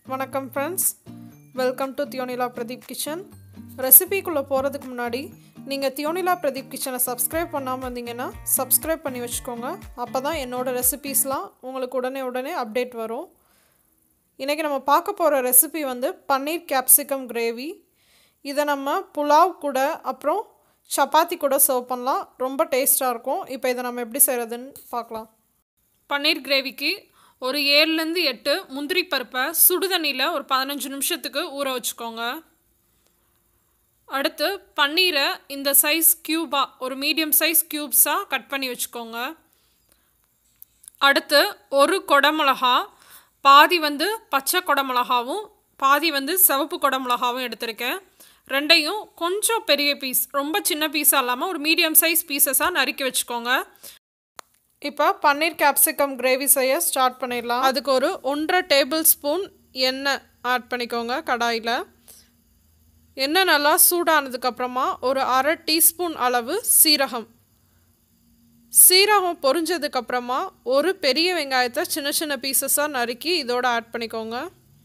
வணக்கம் friends welcome to தியோனிலா Pradeep kitchen ரெசிபிக்குள்ளே போகிறதுக்கு முன்னாடி நீங்கள் தியோனிலா பிரதீப் கிச்சனை சப்ஸ்கிரைப் பண்ணாமல் இருந்தீங்கன்னா சப்ஸ்கிரைப் பண்ணி வச்சுக்கோங்க அப்போ தான் என்னோடய ரெசிபீஸ்லாம் உங்களுக்கு உடனே உடனே அப்டேட் வரும் இன்றைக்கி நம்ம பார்க்க போகிற ரெசிபி வந்து பன்னீர் கேப்சிகம் கிரேவி இதை நம்ம புலாவ் கூட அப்புறம் சப்பாத்தி கூட சர்வ் பண்ணலாம் ரொம்ப டேஸ்ட்டாக இருக்கும் இப்போ இதை நம்ம எப்படி செய்கிறதுன்னு பார்க்கலாம் பன்னீர் கிரேவிக்கு ஒரு ஏழுலேருந்து எட்டு முந்திரி பருப்பை சுடுதண்ணியில் ஒரு பதினஞ்சு நிமிஷத்துக்கு ஊற வச்சுக்கோங்க அடுத்து பன்னீரை இந்த சைஸ் க்யூபாக ஒரு மீடியம் சைஸ் க்யூப்ஸாக கட் பண்ணி வச்சுக்கோங்க அடுத்து ஒரு கொடமிளகா பாதி வந்து பச்சை கொடமிளகாவும் பாதி வந்து சிவப்பு கொடமிளகாவும் எடுத்திருக்கேன் ரெண்டையும் கொஞ்சம் பெரிய பீஸ் ரொம்ப சின்ன பீஸாக இல்லாமல் ஒரு மீடியம் சைஸ் பீசஸாக நறுக்கி வச்சுக்கோங்க இப்போ பன்னீர் கேப்சிகம் கிரேவி செய்ய ஸ்டார்ட் பண்ணிடலாம் அதுக்கு ஒரு ஒன்றரை டேபிள் ஸ்பூன் எண்ணெய் ஆட் பண்ணிக்கோங்க கடாயில் எண்ணெய் நல்லா சூடானதுக்கப்புறமா ஒரு அரை டீஸ்பூன் அளவு சீரகம் சீரகம் பொரிஞ்சதுக்கப்புறமா ஒரு பெரிய வெங்காயத்தை சின்ன சின்ன பீசஸாக நறுக்கி இதோட ஆட் பண்ணிக்கோங்க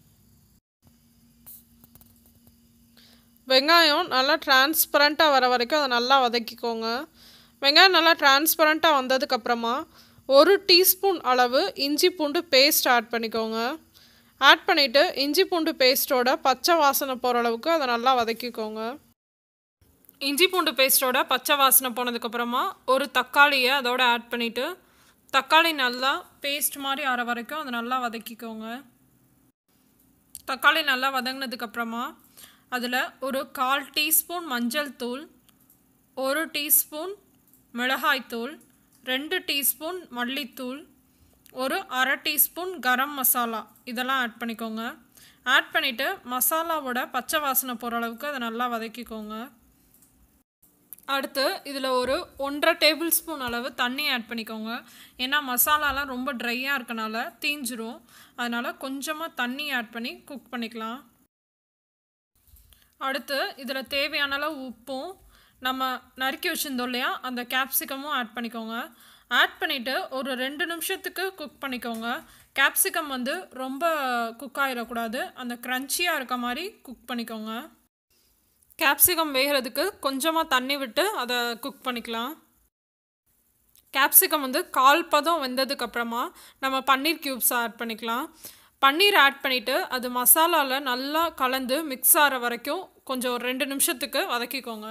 வெங்காயம் நல்லா டிரான்ஸ்பரண்ட்டாக வர வரைக்கும் அதை நல்லா வதக்கிக்கோங்க வெங்காயம் நல்லா டிரான்ஸ்பரண்ட்டாக வந்ததுக்கப்புறமா ஒரு டீஸ்பூன் அளவு இஞ்சி பூண்டு பேஸ்ட் ஆட் பண்ணிக்கோங்க ஆட் பண்ணிவிட்டு இஞ்சி பூண்டு பேஸ்ட்டோட பச்சை வாசனை போகிற அளவுக்கு அதை நல்லா வதக்கிக்கோங்க இஞ்சி பூண்டு பேஸ்ட்டோட பச்சை வாசனை போனதுக்கப்புறமா ஒரு தக்காளியை அதோட ஆட் பண்ணிவிட்டு தக்காளி நல்லா பேஸ்ட் மாதிரி ஆற வரைக்கும் அதை நல்லா வதக்கிக்கோங்க தக்காளி நல்லா வதங்கினதுக்கப்புறமா அதில் ஒரு கால் டீஸ்பூன் மஞ்சள் தூள் ஒரு டீஸ்பூன் மிளகாய்த்தூள் ரெண்டு டீஸ்பூன் மல்லித்தூள் ஒரு அரை டீஸ்பூன் கரம் மசாலா இதெல்லாம் ஆட் பண்ணிக்கோங்க ஆட் பண்ணிவிட்டு மசாலாவோட பச்சை வாசனை போகிற அளவுக்கு அதை நல்லா வதக்கிக்கோங்க அடுத்து இதில் ஒரு ஒன்றரை டேபிள் ஸ்பூன் அளவு தண்ணி ஆட் பண்ணிக்கோங்க ஏன்னா மசாலாலாம் ரொம்ப ட்ரையாக இருக்கனால தீஞ்சிரும் அதனால் கொஞ்சமாக தண்ணி ஆட் பண்ணி குக் பண்ணிக்கலாம் அடுத்து இதில் தேவையான அளவு உப்பும் நம்ம நறுக்கி வச்சுருந்தோம் இல்லையா அந்த கேப்சிகமும் ஆட் பண்ணிக்கோங்க ஆட் பண்ணிவிட்டு ஒரு ரெண்டு நிமிஷத்துக்கு குக் பண்ணிக்கோங்க கேப்சிகம் வந்து ரொம்ப குக் ஆகிடக்கூடாது அந்த க்ரன்ச்சியாக இருக்க மாதிரி குக் பண்ணிக்கோங்க கேப்சிகம் வேகிறதுக்கு கொஞ்சமாக தண்ணி விட்டு அதை குக் பண்ணிக்கலாம் கேப்சிகம் வந்து கால் பதம் வெந்ததுக்கப்புறமா நம்ம பன்னீர் க்யூப்ஸ் ஆட் பண்ணிக்கலாம் பன்னீர் ஆட் பண்ணிவிட்டு அது மசாலாவில் நல்லா கலந்து மிக்ஸ் ஆகிற வரைக்கும் கொஞ்சம் ஒரு ரெண்டு நிமிஷத்துக்கு வதக்கிக்கோங்க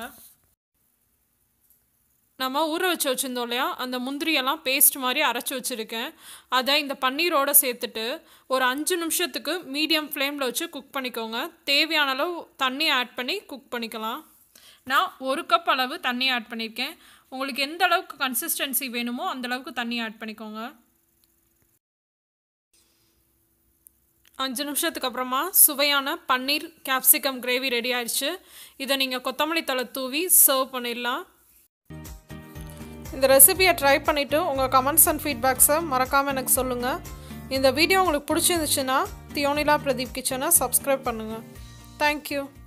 நம்ம ஊற வச்சு வச்சுருந்தோம் இல்லையா அந்த முந்திரியெல்லாம் பேஸ்ட் மாதிரி அரைச்சி வச்சுருக்கேன் அதை இந்த பன்னீரோடு சேர்த்துட்டு ஒரு அஞ்சு நிமிஷத்துக்கு மீடியம் ஃப்ளேமில் வச்சு குக் பண்ணிக்கோங்க தேவையான அளவு தண்ணி ஆட் பண்ணி குக் பண்ணிக்கலாம் நான் ஒரு கப் அளவு தண்ணி ஆட் பண்ணியிருக்கேன் உங்களுக்கு எந்த அளவுக்கு கன்சிஸ்டன்சி வேணுமோ அந்த அளவுக்கு தண்ணி ஆட் பண்ணிக்கோங்க அஞ்சு நிமிஷத்துக்கு அப்புறமா சுவையான பன்னீர் கேப்சிகம் கிரேவி ரெடி ஆயிடுச்சு இதை நீங்கள் கொத்தமல்லி தலை தூவி சர்வ் பண்ணிடலாம் இந்த ரெசிபியை ட்ரை பண்ணிவிட்டு உங்கள் கமெண்ட்ஸ் அண்ட் ஃபீட்பேக்ஸை மறக்காமல் எனக்கு சொல்லுங்கள் இந்த வீடியோ உங்களுக்கு பிடிச்சிருந்துச்சுன்னா தியோனிலா பிரதீப் கிச்சனை சப்ஸ்கிரைப் பண்ணுங்கள் தேங்க்யூ